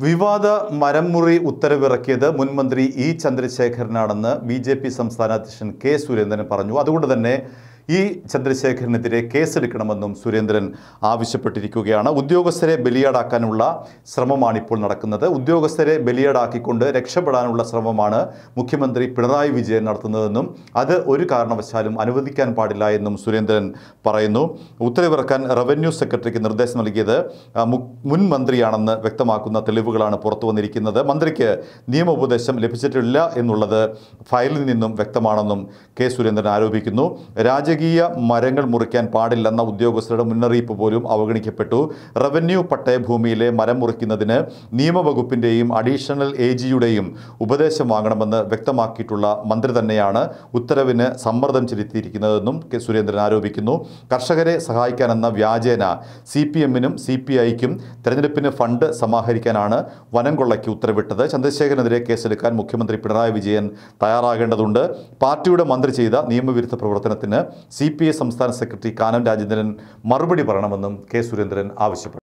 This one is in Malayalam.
വിവാദ മരംമുറി ഉത്തരവിറക്കിയത് മുൻ മന്ത്രി ഇ ചന്ദ്രശേഖരനാണെന്ന് ബി ജെ പി സംസ്ഥാന അധ്യക്ഷൻ കെ സുരേന്ദ്രൻ പറഞ്ഞു അതുകൊണ്ട് തന്നെ ഇ ചന്ദ്രശേഖരനെതിരെ കേസെടുക്കണമെന്നും സുരേന്ദ്രൻ ആവശ്യപ്പെട്ടിരിക്കുകയാണ് ഉദ്യോഗസ്ഥരെ ബലിയാടാക്കാനുള്ള ശ്രമമാണ് ഇപ്പോൾ നടക്കുന്നത് ഉദ്യോഗസ്ഥരെ ബലിയാടാക്കിക്കൊണ്ട് രക്ഷപ്പെടാനുള്ള ശ്രമമാണ് മുഖ്യമന്ത്രി പിണറായി വിജയൻ നടത്തുന്നതെന്നും അത് ഒരു കാരണവശാലും അനുവദിക്കാൻ പാടില്ല എന്നും സുരേന്ദ്രൻ പറയുന്നു ഉത്തരവിറക്കാൻ റവന്യൂ സെക്രട്ടറിക്ക് നിർദ്ദേശം നൽകിയത് ആ, മു- മുൻ മന്ത്രിയാണെന്ന് വ്യക്തമാക്കുന്ന തെളിവുകളാണ് പുറത്തു വന്നിരിക്കുന്നത് മന്ത്രിക്ക് നിയമോപദേശം ലഭിച്ചിട്ടില്ല എന്നുള്ളത് ഫയലിൽ നിന്നും വ്യക്തമാണെന്നും കെ സുരേന്ദ്രൻ ആരോപിക്കുന്നു രാജകീയ മരങ്ങൾ മുറിക്കാൻ പാടില്ലെന്ന ഉദ്യോഗസ്ഥരുടെ മുന്നറിയിപ്പ് പോലും അവഗണിക്കപ്പെട്ടു റവന്യൂ പട്ടയഭൂമിയിലെ മരം മുറിക്കുന്നതിന് നിയമവകുപ്പിൻ്റെയും അഡീഷണൽ എ ജിയുടെയും ഉപദേശം വാങ്ങണമെന്ന് വ്യക്തമാക്കിയിട്ടുള്ള മന്ത്രി തന്നെയാണ് ഉത്തരവിന് സമ്മർദ്ദം ചെലുത്തിയിരിക്കുന്നതെന്നും കെ സുരേന്ദ്രൻ ആരോപിക്കുന്നു കർഷകരെ സഹായിക്കാനെന്ന വ്യാജേന സി പി എമ്മിനും സി പി ഐക്കും തെരഞ്ഞെടുപ്പിന് ഫണ്ട് സമാഹരിക്കാനാണ് വനം കൊള്ളയ്ക്ക് ഉത്തരവിട്ടത് ചന്ദ്രശേഖരനെതിരെ കേസെടുക്കാൻ മുഖ്യമന്ത്രി പിണറായി വിജയൻ തയ്യാറാകേണ്ടതുണ്ട് പാർട്ടിയുടെ മന്ത്രി ചെയ്ത നിയമവിരുദ്ധ പ്രവർത്തനത്തിന് സി പി ഐ സംസ്ഥാന സെക്രട്ടറി കാനം രാജേന്ദ്രൻ മറുപടി പറയണമെന്നും കെ സുരേന്ദ്രൻ ആവശ്യപ്പെട്ടു